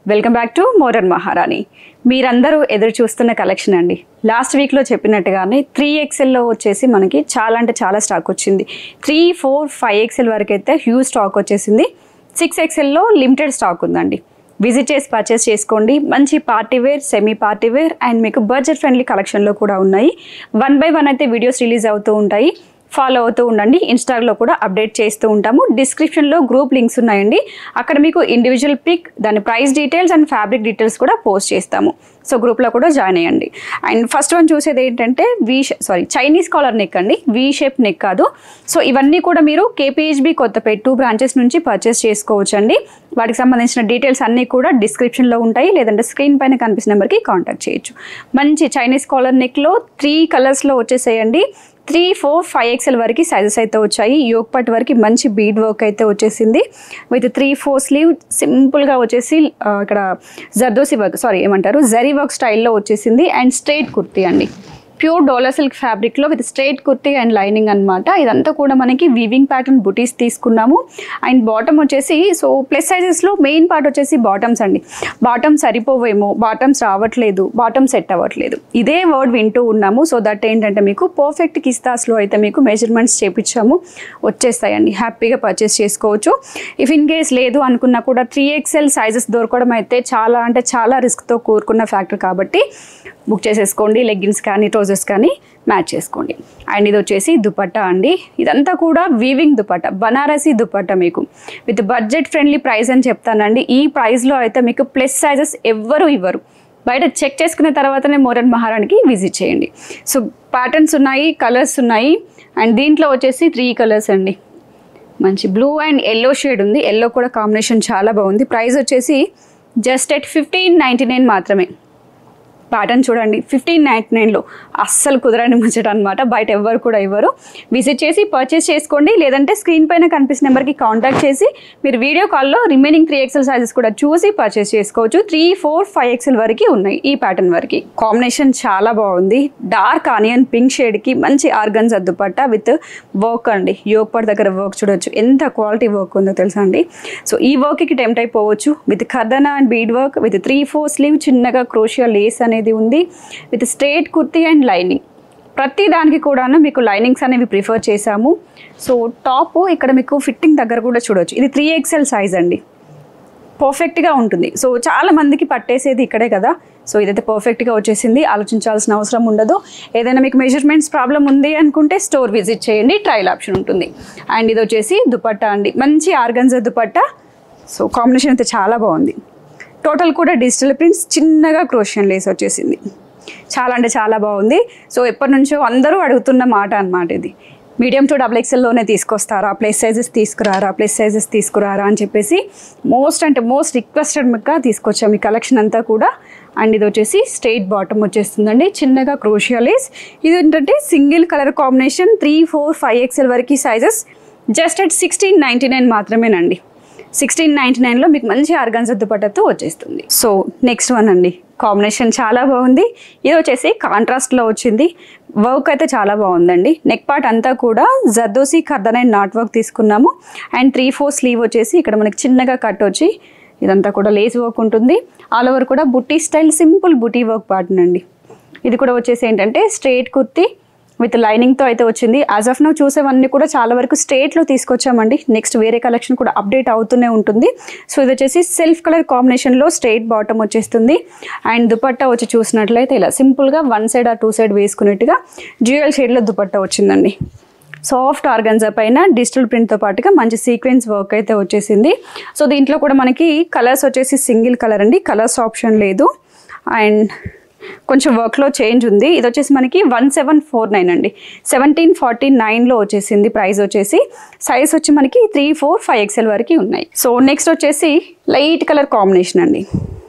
welcome back to modern మహారాణి మీరందరూ ఎదురు చూస్తున్న కలెక్షన్ అండి లాస్ట్ వీక్లో చెప్పినట్టుగానే త్రీ ఎక్స్ఎల్లో వచ్చేసి మనకి చాలా అంటే చాలా స్టాక్ వచ్చింది త్రీ ఫోర్ ఫైవ్ ఎక్స్ఎల్ వరకు అయితే హ్యూజ్ స్టాక్ వచ్చేసింది సిక్స్ ఎక్స్ఎల్లో లిమిటెడ్ స్టాక్ ఉందండి విజిట్ చేసి పర్చేస్ చేసుకోండి మంచి party wear semi party wear and మీకు బడ్జెట్ ఫ్రెండ్లీ కలెక్షన్లో కూడా ఉన్నాయి వన్ బై వన్ అయితే వీడియోస్ రిలీజ్ అవుతూ ఉంటాయి ఫాలో అవుతూ ఉండండి ఇన్స్టాగ్లో కూడా అప్డేట్ చేస్తూ ఉంటాము డిస్క్రిప్షన్లో గ్రూప్ లింక్స్ ఉన్నాయండి అక్కడ మీకు ఇండివిజువల్ పిక్ దాని price details and fabric details కూడా పోస్ట్ చేస్తాము సో గ్రూప్లో కూడా జాయిన్ అయ్యండి అండ్ ఫస్ట్ వన్ చూసేది ఏంటంటే V sorry Chinese collar neck అండి వీ షేప్ నెక్ కాదు సో ఇవన్నీ కూడా మీరు కేపీహెచ్బి కొత్తపేట టూ బ్రాంచెస్ నుంచి పర్చేస్ చేసుకోవచ్చు అండి వాటికి సంబంధించిన డీటెయిల్స్ అన్నీ కూడా డిస్క్రిప్షన్లో ఉంటాయి లేదంటే స్క్రీన్ పైన కనిపిస్తున్న నెంబర్కి కాంటాక్ట్ చేయొచ్చు మంచి చైనీస్ కాలర్ నెక్లో త్రీ కలర్స్లో వచ్చేసేయండి త్రీ ఫోర్ ఫైవ్ ఎక్స్ఎల్ వరకు సైజెస్ అయితే వచ్చాయి యోగ్ పట్ వరకు మంచి బీడ్ వర్క్ అయితే వచ్చేసింది విత్ త్రీ ఫోర్ స్లీవ్ సింపుల్గా వచ్చేసి ఆ, ఇక్కడ జర్దోసి వర్క్ సారీ ఏమంటారు జరీ వర్క్ స్టైల్లో వచ్చేసింది అండ్ స్ట్రైట్ కుర్తీ అండి ప్యూర్ డోలా సిల్క్ ఫ్యాబ్రిక్లో with straight kurti and lining అన్నమాట ఇదంతా కూడా మనకి వీవింగ్ ప్యాటర్న్ బుటీస్ తీసుకున్నాము అండ్ బాటమ్ వచ్చేసి సో ప్లస్ సైజెస్లో మెయిన్ పార్ట్ వచ్చేసి బాటమ్స్ అండి బాటమ్ సరిపోవేమో బాటమ్స్ రావట్లేదు బాటమ్ సెట్ అవ్వట్లేదు ఇదే వర్డ్ వింటూ ఉన్నాము సో దట్ ఏంటంటే మీకు పర్ఫెక్ట్ కిస్తాస్లో అయితే మీకు మెజర్మెంట్స్ చేపించాము వచ్చేస్తాయండి హ్యాపీగా పర్చేస్ చేసుకోవచ్చు ఇఫ్ ఇన్ కేస్ లేదు అనుకున్నా కూడా త్రీ ఎక్స్ఎల్ సైజెస్ దొరకడం అయితే చాలా అంటే చాలా రిస్క్తో కూరుకున్న ఫ్యాక్టర్ కాబట్టి బుక్ చేసేసుకోండి లెగ్గిన్స్ కానీ ట్రౌజర్స్ కానీ మ్యాచ్ చేసుకోండి అండ్ ఇది వచ్చేసి దుపట్టా అండి ఇదంతా కూడా వీవింగ్ దుపట్టా బనారసీ దుపట్టా మీకు విత్ బడ్జెట్ ఫ్రెండ్లీ ప్రైస్ అని చెప్తానండి ఈ ప్రైస్లో అయితే మీకు ప్లస్ సైజెస్ ఎవ్వరు ఇవ్వరు బయట చెక్ చేసుకున్న తర్వాతనే మోడర్న్ మహారాణికి విజిట్ చేయండి సో ప్యాటర్న్స్ ఉన్నాయి కలర్స్ ఉన్నాయి అండ్ దీంట్లో వచ్చేసి త్రీ కలర్స్ అండి మంచి బ్లూ అండ్ ఎల్లో షేడ్ ఉంది ఎల్లో కూడా కాంబినేషన్ చాలా బాగుంది ప్రైస్ వచ్చేసి just at fifteen ninety nine మాత్రమే ప్యాటర్న్ చూడండి ఫిఫ్టీన్ నైంటీ నైన్లో అస్సలు కుదరని ముచ్చట అనమాట బయట ఎవ్వరు కూడా ఇవ్వరు విజిట్ చేసి పర్చేస్ చేసుకోండి లేదంటే స్క్రీన్ పైన కనిపిస్తున్న నెంబర్కి కాంటాక్ట్ చేసి మీరు వీడియో కాల్లో రిమైనింగ్ త్రీ ఎక్సెల్ సైజెస్ కూడా చూసి పర్చేస్ చేసుకోవచ్చు త్రీ ఫోర్ ఫైవ్ ఎక్సెల్ వరకు ఉన్నాయి ఈ ప్యాటర్న్ వరకు కాంబినేషన్ చాలా బాగుంది డార్క్ ఆనియన్ పింక్ షేడ్కి మంచి ఆర్గన్స్ అద్దుపట్ట విత్ వర్క్ అండి యోగపట్ దగ్గర వర్క్ చూడొచ్చు ఎంత క్వాలిటీ వర్క్ ఉందో తెలుసా అండి సో ఈ వర్క్కి టెంప్ట్ అయిపోవచ్చు with kardana and bead work with three four sleeve చిన్నగా క్రోషియా లేస్ అనేది ఉంది with straight kurti and lining ప్రతి దానికి కూడాను మీకు లైనింగ్స్ అనేవి ప్రిఫర్ చేశాము సో టాప్ ఇక్కడ మీకు ఫిట్టింగ్ దగ్గర కూడా చూడొచ్చు ఇది త్రీ ఎక్స్ఎల్ సైజ్ అండి పర్ఫెక్ట్గా ఉంటుంది సో చాలా మందికి పట్టేసేది ఇక్కడే కదా సో ఇదైతే పర్ఫెక్ట్గా వచ్చేసింది ఆలోచించాల్సిన అవసరం ఉండదు ఏదైనా మీకు మెజర్మెంట్స్ ప్రాబ్లం ఉంది అనుకుంటే స్టోర్ విజిట్ చేయండి ట్రయల్ ఆప్షన్ ఉంటుంది అండ్ ఇది వచ్చేసి దుపట్టా అండి మంచి ఆర్గన్జా దుపట్టా సో కాంబినేషన్ అయితే చాలా బాగుంది టోటల్ కూడా డిజిటల్ ప్రింట్స్ చిన్నగా క్రోషియన్ లేస్ వచ్చేసింది చాలా అంటే చాలా బాగుంది సో ఎప్పటి నుంచో అందరూ అడుగుతున్న మాట అన్నమాట ఇది మీడియం టు డబుల్ ఎక్స్ఎల్లోనే తీసుకొస్తారా ప్లస్ సైజెస్ తీసుకురారా ప్లస్ సైజెస్ తీసుకురారా అని చెప్పేసి మోస్ట్ అంటే మోస్ట్ రిక్వెస్టెడ్గా తీసుకొచ్చాము ఈ కలెక్షన్ అంతా కూడా అండ్ ఇది వచ్చేసి స్ట్రైట్ బాటమ్ వచ్చేస్తుందండి చిన్నగా క్రోషియలేస్ ఇది ఏంటంటే single colour combination three four five XL వరకు sizes just at sixteen ninety nine మాత్రమేనండి సిక్స్టీన్ నైంటీ నైన్లో మీకు మంచి ఆర్గన్స్ దుపట్టతో వచ్చేస్తుంది సో నెక్స్ట్ వన్ అండి కాంబినేషన్ చాలా బాగుంది ఇది వచ్చేసి కాంట్రాస్ట్లో వచ్చింది వర్క్ అయితే చాలా బాగుందండి నెక్ పార్ట్ అంతా కూడా zardosi kardan and knot work తీసుకున్నాము అండ్ త్రీ ఫోర్ స్లీవ్ వచ్చేసి ఇక్కడ మనకి చిన్నగా కట్ వచ్చి ఇదంతా కూడా లేస్ వర్క్ ఉంటుంది ఆల్ ఓవర్ కూడా butti style simple buti work pattern అండి ఇది కూడా వచ్చేసి ఏంటంటే స్ట్రేట్ కుర్తి విత్ లైనింగ్తో అయితే వచ్చింది యాజ్ ఆఫ్ నౌ చూసేవన్నీ కూడా చాలా వరకు స్ట్రేట్లో తీసుకొచ్చామండి నెక్స్ట్ వేరే కలెక్షన్ కూడా అప్డేట్ అవుతూనే ఉంటుంది సో ఇది వచ్చేసి సెల్ఫ్ కలర్ కాంబినేషన్లో స్ట్రైట్ బాటమ్ వచ్చేస్తుంది అండ్ దుపట్టా వచ్చి చూసినట్లయితే ఇలా సింపుల్గా వన్ సైడ్ ఆ టూ సైడ్ వేసుకున్నట్టుగా డ్యూయల్ షేడ్లో దుపట్టా వచ్చిందండి సాఫ్ట్ ఆర్గన్జా పైన డిజిటల్ ప్రింట్తో పాటుగా మంచి సీక్వెన్స్ వర్క్ అయితే వచ్చేసింది సో దీంట్లో కూడా మనకి కలర్స్ వచ్చేసి సింగిల్ కలర్ అండి కలర్స్ ఆప్షన్ లేదు అండ్ కొంచెం వర్క్లో చేంజ్ ఉంది ఇది వచ్చేసి మనకి వన్ సెవెన్ ఫోర్ నైన్ అండి సెవెంటీన్ ఫార్టీ నైన్లో వచ్చేసింది ప్రైస్ వచ్చేసి సైజ్ వచ్చి మనకి త్రీ ఫోర్ ఫైవ్ ఎక్స్ఎల్ వరకు ఉన్నాయి సో నెక్స్ట్ వచ్చేసి లైట్ కలర్ కాంబినేషన్ అండి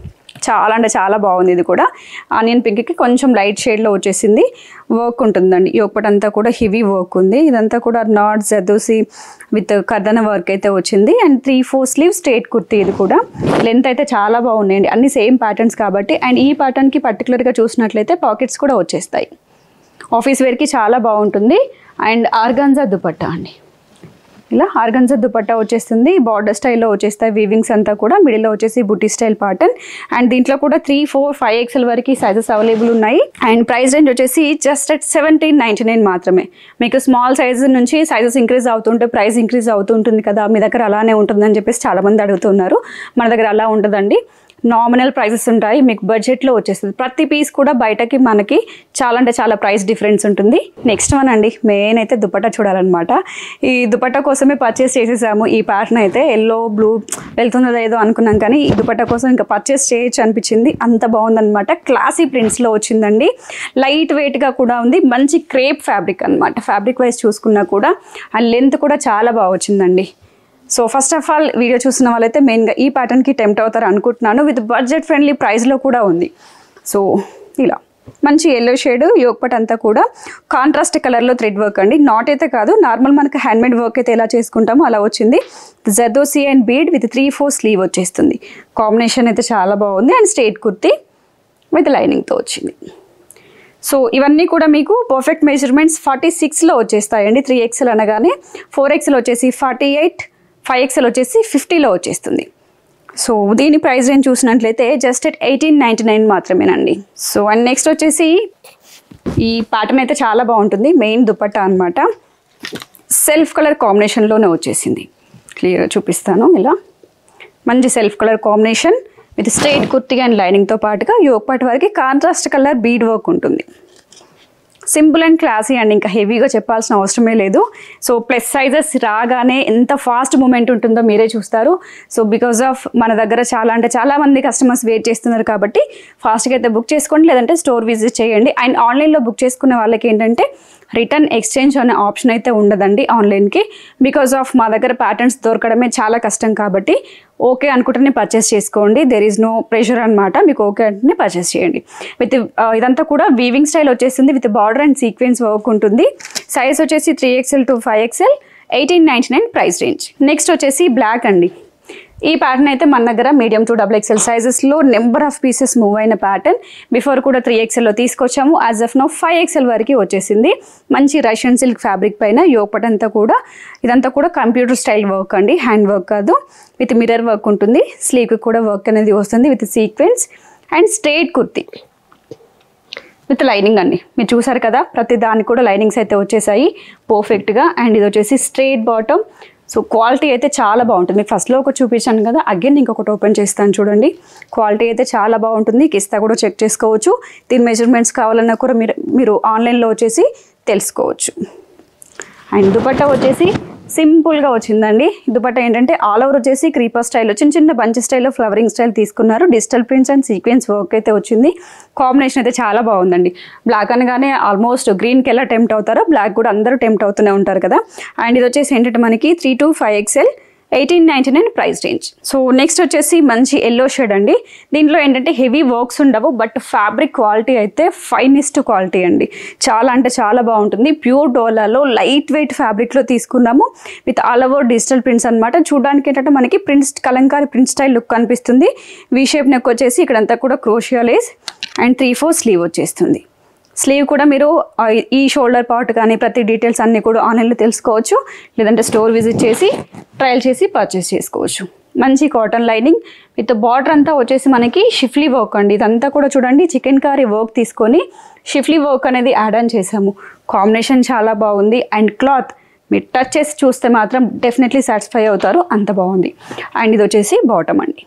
చాలా అంటే చాలా బాగుంది ఇది కూడా ఆనియన్ పింక్కి కొంచెం లైట్ షేడ్లో వచ్చేసింది వర్క్ ఉంటుందండి యోగపట్ అంతా కూడా హెవీ వర్క్ ఉంది ఇదంతా కూడా knot zardosi with kardana work అయితే వచ్చింది and three four sleeve straight kurti ఇది కూడా లెంత్ అయితే చాలా బాగున్నాయండి అన్ని సేమ్ ప్యాటర్న్స్ కాబట్టి అండ్ ఈ ప్యాటర్న్కి పర్టికులర్గా చూసినట్లయితే పాకెట్స్ కూడా వచ్చేస్తాయి ఆఫీస్ వేర్కి చాలా బాగుంటుంది అండ్ ఆర్గాన్జా దుపట్టా అండి ఇలా ఆర్గన్జా దుపట్టా వచ్చేస్తుంది బార్డర్ స్టైల్లో వచ్చేస్తాయి వీవింగ్స్ అంతా కూడా మిడిల్లో వచ్చేసి బుట్టి స్టైల్ ప్యాటర్న్ అండ్ దీంట్లో కూడా త్రీ ఫోర్ ఫైవ్ ఎక్స్ఎల్ వరకు సైజెస్ అవైలబుల్ ఉన్నాయి అండ్ ప్రైస్ రేంజ్ వచ్చేసి just at seventeen ninety nine మాత్రమే మీకు స్మాల్ సైజ్ నుంచి సైజెస్ ఇంక్రీజ్ అవుతుంటే ప్రైస్ ఇంక్రీజ్ అవుతూ ఉంటుంది కదా మీ దగ్గర అలానే ఉంటుందని చెప్పేసి చాలామంది అడుగుతున్నారు మన దగ్గర అలా ఉంటుందండి నామినల్ ప్రైసెస్ ఉంటాయి మీకు బడ్జెట్లో వచ్చేస్తుంది ప్రతి పీస్ కూడా బయటకి మనకి చాలా అంటే చాలా ప్రైస్ డిఫరెన్స్ ఉంటుంది నెక్స్ట్ వన్ అండి మెయిన్ అయితే దుపట్టా చూడాలన్నమాట ఈ దుపట్టా కోసమే పర్చేస్ చేసేసాము ఈ ప్యాటర్న్ అయితే ఎల్లో బ్లూ వెళ్తుందో లేదో అనుకున్నాం కానీ ఈ దుపట్టా కోసం ఇంకా పర్చేస్ చేయొచ్చు అనిపించింది అంత బాగుందన్నమాట క్లాసీ ప్రింట్స్లో వచ్చిందండి లైట్ వెయిట్గా కూడా ఉంది మంచి క్రేప్ ఫ్యాబ్రిక్ అనమాట ఫ్యాబ్రిక్ వైజ్ చూసుకున్నా కూడా ఆ లెంత్ కూడా చాలా బాగా వచ్చిందండి so first of all video చూసిన వాళ్ళైతే మెయిన్గా ఈ ప్యాటర్న్కి టెంప్ట్ అవుతారు అనుకుంటున్నాను విత్ బడ్జెట్ ఫ్రెండ్లీ ప్రైస్లో కూడా ఉంది సో ఇలా మంచి ఎల్లో షేడ్ యోగపట్ అంతా కూడా కాంట్రాస్ట్ కలర్లో థ్రెడ్ వర్క్ అండి నాట్ అయితే కాదు నార్మల్ మనకు హ్యాండ్మేడ్ వర్క్ అయితే ఎలా చేసుకుంటామో అలా వచ్చింది zardosi and bead with three four sleeve వచ్చేస్తుంది కాంబినేషన్ అయితే చాలా బాగుంది అండ్ స్ట్రేట్ కుర్తి విత్ లైనింగ్తో వచ్చింది సో ఇవన్నీ కూడా మీకు పర్ఫెక్ట్ మెజర్మెంట్స్ ఫార్టీ సిక్స్లో వచ్చేస్తాయండి త్రీ ఎక్స్ఎల్ అనగానే ఫోర్ ఎక్స్ఎల్ వచ్చేసి ఫార్టీ ఎయిట్ ఫైవ్ ఎక్స్ఎల్ వచ్చేసి ఫిఫ్టీలో వచ్చేస్తుంది సో దీని ప్రైస్ రేంజ్ చూసినట్లయితే just at eighteen ninety nine మాత్రమేనండి సో అండ్ నెక్స్ట్ వచ్చేసి ఈ ప్యాటర్న్ అయితే చాలా బాగుంటుంది మెయిన్ దుపట్టా అనమాట సెల్ఫ్ కలర్ కాంబినేషన్లోనే వచ్చేసింది క్లియర్గా చూపిస్తాను ఇలా మంచి self colour combination with straight kurti and లైనింగ్తో పాటుగా యోగపాటి వరకు కాంట్రాస్ట్ కలర్ బీడ్ వర్క్ ఉంటుంది సింపుల్ అండ్ క్లాసీ అండ్ ఇంకా హెవీగా చెప్పాల్సిన అవసరమే లేదు సో ప్లస్ సైజెస్ రాగానే ఎంత ఫాస్ట్ మూమెంట్ ఉంటుందో మీరే చూస్తారు సో బికాస్ ఆఫ్ మన దగ్గర చాలా అంటే చాలా మంది కస్టమర్స్ వెయిట్ చేస్తున్నారు కాబట్టి ఫాస్ట్గా అయితే బుక్ చేసుకోండి లేదంటే స్టోర్ విజిట్ చేయండి అండ్ ఆన్లైన్లో బుక్ చేసుకునే వాళ్ళకి ఏంటంటే రిటర్న్ ఎక్స్చేంజ్ అనే ఆప్షన్ అయితే ఉండదండి ఆన్లైన్కి బికాస్ ఆఫ్ మా దగ్గర ప్యాటర్న్స్ దొరకడమే చాలా కష్టం కాబట్టి ఓకే అనుకుంటేనే పర్చేస్ చేసుకోండి దెర్ ఈజ్ నో ప్రెషర్ అనమాట మీకు ఓకే అంటేనే పర్చేస్ చేయండి విత్ ఇదంతా కూడా వీవింగ్ స్టైల్ వచ్చేసింది with border and sequence work ఉంటుంది సైజ్ వచ్చేసి three XL to five XL eighteen ninety nine price range next వచ్చేసి బ్లాక్ అండి ఈ ప్యాటర్న్ అయితే మన దగ్గర మీడియం టు డబుల్ ఎక్స్ఎల్ సైజెస్లో నెంబర్ ఆఫ్ పీసెస్ మూవ్ అయిన ప్యాటర్న్ బిఫోర్ కూడా త్రీ ఎక్స్ఎల్లో తీసుకొచ్చాము as of now five XL వరకు వచ్చేసింది మంచి రష్యన్ సిల్క్ ఫ్యాబ్రిక్ పైన యోగపట్ అంతా కూడా ఇదంతా కూడా కంప్యూటర్ స్టైల్ వర్క్ అండి హ్యాండ్ వర్క్ కాదు విత్ మిర్రర్ వర్క్ ఉంటుంది స్లీవ్కి కూడా వర్క్ అనేది వస్తుంది with sequence and straight kurti with lining అండి మీరు చూసారు కదా ప్రతి దానికి కూడా లైనింగ్స్ అయితే వచ్చేసాయి పర్ఫెక్ట్గా అండ్ ఇది వచ్చేసి స్ట్రేట్ బాటమ్ సో క్వాలిటీ అయితే చాలా బాగుంటుంది మీకు ఫస్ట్లో ఒక చూపించాను కదా అగైన్ ఇంకొకటి ఓపెన్ చేస్తాను చూడండి క్వాలిటీ అయితే చాలా బాగుంటుంది కిస్తా కూడా చెక్ చేసుకోవచ్చు దీని మెజర్మెంట్స్ కావాలన్నా కూడా మీరు మీరు ఆన్లైన్లో వచ్చేసి తెలుసుకోవచ్చు అండ్ దుపట్టా వచ్చేసి సింపుల్గా వచ్చిందండి దుపట్టా ఏంటంటే ఆల్ ఓవర్ వచ్చేసి క్రీపర్ స్టైల్లో చిన్న చిన్న బంచ్ స్టైల్లో ఫ్లవరింగ్ స్టైల్ తీసుకున్నారు digital prints and sequence work అయితే వచ్చింది కాంబినేషన్ అయితే చాలా బాగుందండి బ్లాక్ అనగానే ఆల్మోస్ట్ గ్రీన్కి ఎలా టెంప్ట్ అవుతారో బ్లాక్ కూడా అందరూ టెంప్ట్ అవుతూనే ఉంటారు కదా అండ్ ఇది వచ్చేసి ఏంటంటే మనకి three to five XL eighteen ninety nine price range so next వచ్చేసి మంచి ఎల్లో షేడ్ అండి దీంట్లో ఏంటంటే హెవీ వర్క్స్ ఉండవు బట్ ఫ్యాబ్రిక్ క్వాలిటీ అయితే ఫైనెస్ట్ క్వాలిటీ అండి చాలా అంటే చాలా బాగుంటుంది ప్యూర్ డోలాలో లైట్ వెయిట్ ఫ్యాబ్రిక్లో తీసుకున్నాము with all over digital prints అనమాట చూడడానికి ఏంటంటే మనకి prints kalamkari print style look కనిపిస్తుంది వీ షేప్ నెక్ వచ్చేసి ఇక్కడంతా కూడా crochet lace and three four sleeve వచ్చేస్తుంది స్లీవ్ కూడా మీరు ఆ, ఈ షోల్డర్ పార్ట్ కానీ ప్రతి డీటెయిల్స్ అన్నీ కూడా ఆన్లైన్లో తెలుసుకోవచ్చు లేదంటే స్టోర్ విజిట్ చేసి ట్రయల్ చేసి పర్చేస్ చేసుకోవచ్చు మంచి కాటన్ లైనింగ్ విత్ బార్డర్ అంతా వచ్చేసి మనకి షిఫ్లీ వర్క్ అండి ఇదంతా కూడా చూడండి చికెన్ కారీ వర్క్ తీసుకొని షిఫ్లీ వర్క్ అనేది యాడ్ ఆన్ చేసాము కాంబినేషన్ చాలా బాగుంది అండ్ క్లాత్ మీరు టచ్ చేసి చూస్తే మాత్రం డెఫినెట్లీ సాటిస్ఫై అవుతారు అంత బాగుంది అండ్ ఇది వచ్చేసి బాటమ్ అండి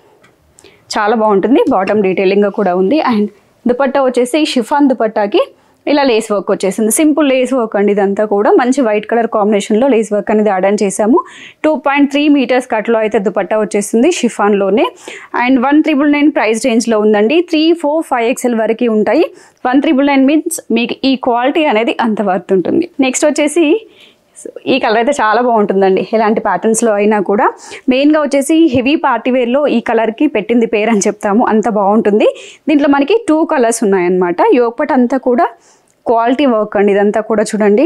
చాలా బాగుంటుంది బాటమ్ డీటెయిలింగ్గా కూడా ఉంది అండ్ దుపట్టా వచ్చేసి షిఫాన్ దుపట్టాకి ఇలా లేస్ వర్క్ వచ్చేసింది సింపుల్ లేస్ వర్క్ అండి ఇదంతా కూడా మంచి వైట్ కలర్ కాంబినేషన్లో లేస్ వర్క్ అనేది యాడ్ ఆన్ చేసాము టూ పాయింట్ త్రీ మీటర్స్ కట్లో అయితే దుపట్టా వచ్చేసింది షిఫాన్లోనే and one triple nine price రేంజ్లో ఉందండి త్రీ ఫోర్ ఫైవ్ ఎక్స్ఎల్ వరకు ఉంటాయి వన్ త్రిబుల్ నైన్ మీన్స్ మీకు ఈ క్వాలిటీ అనేది అంత వర్త్ ఉంటుంది నెక్స్ట్ వచ్చేసి సో ఈ కలర్ అయితే చాలా బాగుంటుందండి ఇలాంటి ప్యాటర్న్స్లో అయినా కూడా మెయిన్గా వచ్చేసి హెవీ పార్టీ వేర్లో ఈ కలర్కి పెట్టింది పేరు అని చెప్తాము అంత బాగుంటుంది దీంట్లో మనకి టూ కలర్స్ ఉన్నాయన్నమాట యోగపట్ అంతా కూడా క్వాలిటీ వర్క్ అండి ఇదంతా కూడా చూడండి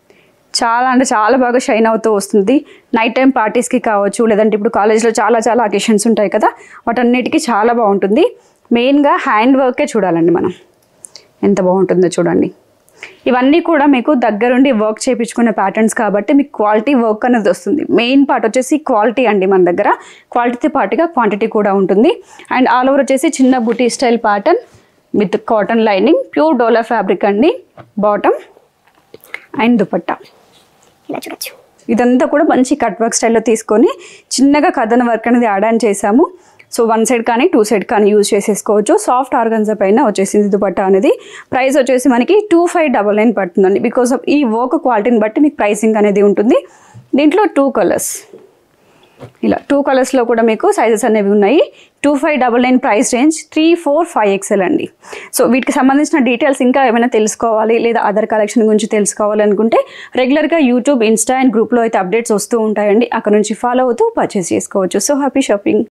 చాలా అంటే చాలా బాగా షైన్ అవుతూ వస్తుంది నైట్ టైం పార్టీస్కి కావచ్చు లేదంటే ఇప్పుడు కాలేజ్లో చాలా చాలా అకేషన్స్ ఉంటాయి కదా వాటన్నిటికీ చాలా బాగుంటుంది మెయిన్గా హ్యాండ్ వర్కే చూడాలండి మనం ఎంత బాగుంటుందో చూడండి ఇవన్నీ కూడా మీకు దగ్గరుండి వర్క్ చేయించుకునే ప్యాటర్న్స్ కాబట్టి మీకు క్వాలిటీ వర్క్ అనేది వస్తుంది మెయిన్ పార్ట్ వచ్చేసి క్వాలిటీ అండి మన దగ్గర క్వాలిటీతో పాటుగా క్వాంటిటీ కూడా ఉంటుంది అండ్ ఆల్ ఓవర్ వచ్చేసి చిన్న buti style pattern with cotton lining pure dola fabric అండి బాటమ్ అండ్ దుపట్టా ఇలా చూడొచ్చు ఇదంతా కూడా మంచి కట్ వర్క్ స్టైల్లో తీసుకొని చిన్నగా కథన వర్క్ అనేది యాడ్ ఆన్ చేసాము సో వన్ సైడ్ కానీ టూ సైడ్ కానీ యూజ్ చేసేసుకోవచ్చు సాఫ్ట్ ఆర్గన్జా పైన వచ్చేసింది దుపట్టా అనేది ప్రైస్ వచ్చేసి మనకి టూ ఫైవ్ డబల్ నైన్ పడుతుందండి బికాస్ ఆఫ్ ఈ వర్క్ క్వాలిటీని బట్టి మీకు ప్రైసింగ్ అనేది ఉంటుంది దీంట్లో టూ కలర్స్ ఇలా టూ కలర్స్లో కూడా మీకు సైజెస్ అనేవి ఉన్నాయి two five double nine price range three four five XL అండి సో వీటికి సంబంధించిన డీటెయిల్స్ ఇంకా ఏమైనా తెలుసుకోవాలి లేదా అదర్ కలెక్షన్ గురించి తెలుసుకోవాలి అనుకుంటే రెగ్యులర్గా యూట్యూబ్ ఇన్స్టా అండ్ గ్రూప్లో అయితే అప్డేట్స్ వస్తూ ఉంటాయండి అక్కడ నుంచి ఫాలో అవుతూ పర్చేస్ చేసుకోవచ్చు సో హ్యాపీ షాపింగ్